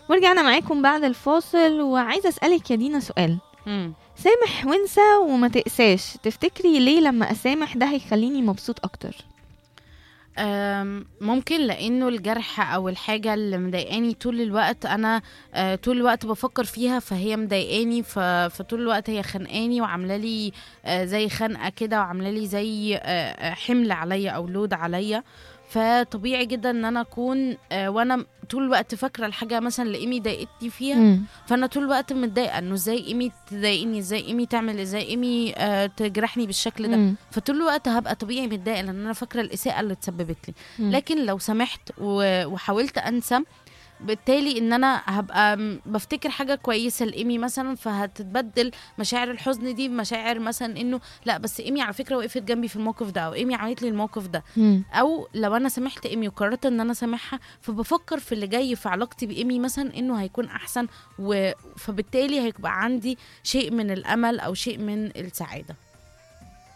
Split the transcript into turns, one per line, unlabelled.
ورجعنا معاكم بعد الفاصل وعايزه اسالك يا دينا سؤال
مم.
سامح وانسى وما تقساش تفتكري ليه لما اسامح ده هيخليني مبسوط اكتر
أم، ممكن لانه الجرح او الحاجه اللي مضايقاني طول الوقت انا آه، طول الوقت بفكر فيها فهي مضايقاني ف- فطول الوقت هي خانقاني وعامله لي آه، زي خنقه كده وعامله لي زي آه، آه، حمل عليا او لود عليا فطبيعي جدا ان انا اكون آه، وانا طول الوقت فاكره الحاجه مثلا اللي ايمي ضايقتني فيها
مم.
فانا طول الوقت متضايقه انه ازاي ايمي تضايقني ازاي ايمي تعمل ازاي ايمي آه، تجرحني بالشكل ده
مم.
فطول الوقت هبقى طبيعي متضايقه لان انا فاكره الاساءه اللي اتسببت لي
مم.
لكن لو سمحت و- وحاولت انسى بالتالي ان انا هبقى م- بفتكر حاجه كويسه لايمي مثلا فهتتبدل مشاعر الحزن دي بمشاعر مثلا انه لا بس ايمي على فكره وقفت جنبي في الموقف ده او ايمي عملت لي الموقف ده
مم.
او لو انا سامحت ايمي وقررت ان انا سامحها فبفكر في اللي جاي في علاقتي بايمي مثلا انه هيكون احسن و... فبالتالي هيبقى عندي شيء من الامل او شيء من السعاده